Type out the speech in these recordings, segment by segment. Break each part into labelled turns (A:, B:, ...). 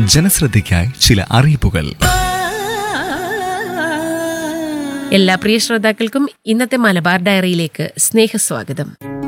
A: ജനശ്രദ്ധയ്ക്കായി ചില അറിയിപ്പുകൾ
B: എല്ലാ പ്രിയ ശ്രോതാക്കൾക്കും ഇന്നത്തെ മലബാർ ഡയറിയിലേക്ക് സ്നേഹസ്വാഗതം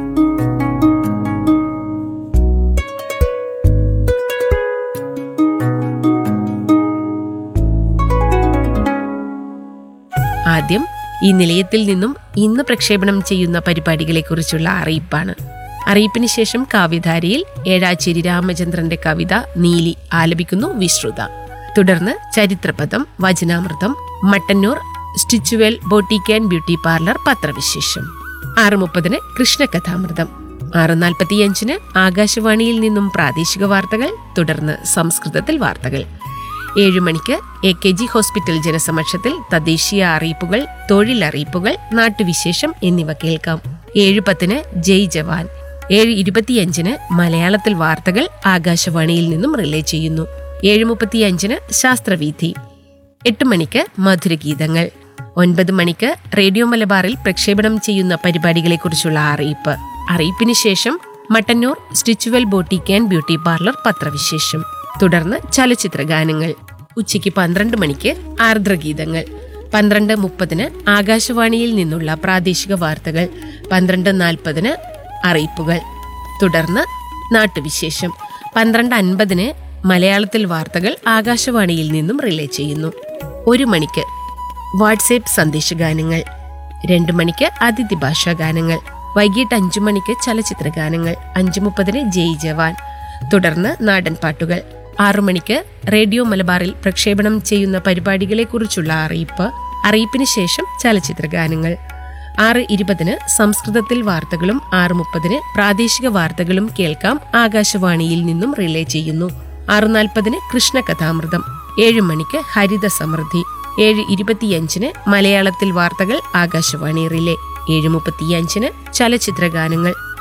B: ആദ്യം ഈ നിലയത്തിൽ നിന്നും ഇന്ന് പ്രക്ഷേപണം ചെയ്യുന്ന പരിപാടികളെക്കുറിച്ചുള്ള അറിയിപ്പാണ് അറിയിപ്പിന് ശേഷം കാവ്യധാരയിൽ ഏഴാച്ചേരി രാമചന്ദ്രന്റെ കവിത നീലി ആലപിക്കുന്നു വിശ്രുത തുടർന്ന് ചരിത്രപദം വചനാമൃതം Mattannur Stitchwell boutique and beauty parlour പത്രവിശേഷം ആറ് മുപ്പതിന് കൃഷ്ണകഥാമൃതം ആറ് നാൽപ്പത്തിയഞ്ചിന് ആകാശവാണിയിൽ നിന്നും പ്രാദേശിക വാർത്തകൾ തുടർന്ന് സംസ്കൃതത്തിൽ വാർത്തകൾ ഏഴു മണിക്ക് എ കെ ജി ഹോസ്പിറ്റൽ ജനസമക്ഷത്തിൽ തദ്ദേശീയ അറിയിപ്പുകൾ തൊഴിലറിയിപ്പുകൾ നാട്ടുവിശേഷം എന്നിവ കേൾക്കാം ഏഴ് പത്തിന് ജയ് ജവാൻ ഏഴ് ഇരുപത്തിയഞ്ചിന് മലയാളത്തിൽ വാർത്തകൾ ആകാശവാണിയിൽ നിന്നും റിലേ ചെയ്യുന്നു ഏഴ് മുപ്പത്തിയഞ്ചിന് ശാസ്ത്രവീഥി എട്ട് മണിക്ക് മധുരഗീതങ്ങൾ ഒൻപത് മണിക്ക് റേഡിയോ മലബാറിൽ പ്രക്ഷേപണം ചെയ്യുന്ന പരിപാടികളെക്കുറിച്ചുള്ള അറിയിപ്പ് അറിയിപ്പിന് ശേഷം Mattannur Stitchwell boutique and beauty parlour പത്രവിശേഷം തുടർന്ന് ചലച്ചിത്ര ഗാനങ്ങൾ ഉച്ചയ്ക്ക് പന്ത്രണ്ട് മണിക്ക് ആർദ്രഗീതങ്ങൾ പന്ത്രണ്ട് മുപ്പതിന് ആകാശവാണിയിൽ നിന്നുള്ള പ്രാദേശിക വാർത്തകൾ പന്ത്രണ്ട് നാൽപ്പതിന് അറിയിപ്പുകൾ തുടർന്ന് നാട്ടുവിശേഷം പന്ത്രണ്ട് അൻപതിന് മലയാളത്തിൽ വാർത്തകൾ ആകാശവാണിയിൽ നിന്നും റിലേ ചെയ്യുന്നു ഒരു മണിക്ക് വാട്സേപ്പ് സന്ദേശഗാനങ്ങൾ രണ്ടു മണിക്ക് അതിഥി ഭാഷാ ഗാനങ്ങൾ വൈകിട്ട് അഞ്ചു മണിക്ക് ചലച്ചിത്ര ഗാനങ്ങൾ അഞ്ചു മുപ്പതിന് ജയ് ജവാൻ തുടർന്ന് നാടൻ പാട്ടുകൾ ആറു മണിക്ക് റേഡിയോ മലബാറിൽ പ്രക്ഷേപണം ചെയ്യുന്ന പരിപാടികളെക്കുറിച്ചുള്ള അറിയിപ്പ് അറിയിപ്പിന് ശേഷം ചലച്ചിത്ര ഗാനങ്ങൾ ആറ് ഇരുപതിന് സംസ്കൃതത്തിൽ വാർത്തകളും ആറ് മുപ്പതിന് പ്രാദേശിക വാർത്തകളും കേൾക്കാം ആകാശവാണിയിൽ നിന്നും റിലേ ചെയ്യുന്നു ആറ് നാൽപ്പതിന് കൃഷ്ണകഥാമൃതം ഏഴ് മണിക്ക് ഹരിത സമൃദ്ധി ഏഴ് ഇരുപത്തിയഞ്ചിന് മലയാളത്തിൽ വാർത്തകൾ ആകാശവാണി റിലേ ഏഴ് മുപ്പത്തിയഞ്ചിന് ചലച്ചിത്ര ഗാനങ്ങൾ